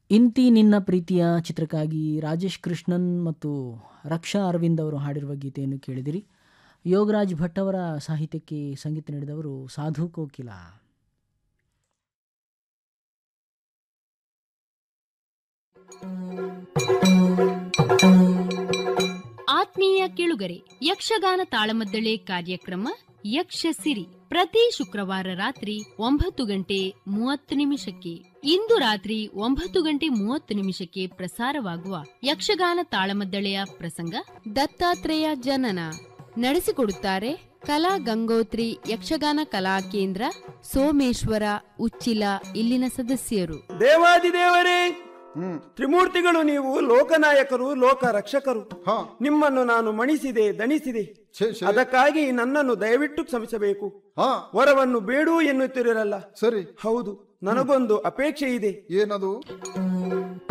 ಇಂತಿ ನಿನ್ನ ಪ್ರೀತಿಯ ಚಿತ್ರಕ್ಕಾಗಿ ರಾಜೇಶ್ ಕೃಷ್ಣನ್ ಮತ್ತು ರಕ್ಷಾ ಅರವಿಂದ್ ಅವರು ಹಾಡಿರುವ ಗೀತೆಯನ್ನು ಕೇಳಿದಿರಿ ಯೋಗರಾಜ್ ಭಟ್ ಅವರ ಸಾಹಿತ್ಯಕ್ಕೆ ಸಂಗೀತ ನೀಡಿದವರು ಸಾಧು ಕೋಕಿಲ ಆತ್ಮೀಯ ಕೇಳುಗರೆ ಯಕ್ಷಗಾನ ತಾಳಮದ್ದಳೆ ಕಾರ್ಯಕ್ರಮ ಯಕ್ಷ ಸಿರಿ ಪ್ರತಿ ಶುಕ್ರವಾರ ರಾತ್ರಿ ಒಂಬತ್ತು ಗಂಟೆ ಮೂವತ್ತು ನಿಮಿಷಕ್ಕೆ ಇಂದು ರಾತ್ರಿ ಒಂಬತ್ತು ಗಂಟೆ ಮೂವತ್ತು ನಿಮಿಷಕ್ಕೆ ಪ್ರಸಾರವಾಗುವ ಯಕ್ಷಗಾನ ತಾಳಮದ್ದಳೆಯ ಪ್ರಸಂಗ ದತ್ತಾತ್ರೇಯ ಜನನ ನಡೆಸಿಕೊಡುತ್ತಾರೆ ಕಲಾ ಗಂಗೋತ್ರಿ ಯಕ್ಷಗಾನ ಕಲಾ ಕೇಂದ್ರ ಸೋಮೇಶ್ವರ ಉಚ್ಚಿಲ ಇಲ್ಲಿನ ಸದಸ್ಯರು ದೇವಾದಿದೇವರೇ ಹ್ಮ್ ತ್ರಿಮೂರ್ತಿಗಳು ನೀವು ಲೋಕನಾಯಕರು ಲೋಕ ರಕ್ಷಕರು ಹಾ ನಿಮ್ಮನ್ನು ನಾನು ಮಣಿಸಿದೆ ದಣಿಸಿದೆ ಛೇ, ಛೇ. ಅದಕ್ಕಾಗಿ ನನ್ನನ್ನು ದಯವಿಟ್ಟು ಕ್ಷಮಿಸಬೇಕು ಹಾ ವರವನ್ನು ಬೇಡೂ ಎನ್ನುತ್ತಿರಲ್ಲ ಸರಿ ಹೌದು ನನಗೊಂದು ಅಪೇಕ್ಷೆ ಇದೆ ಏನದು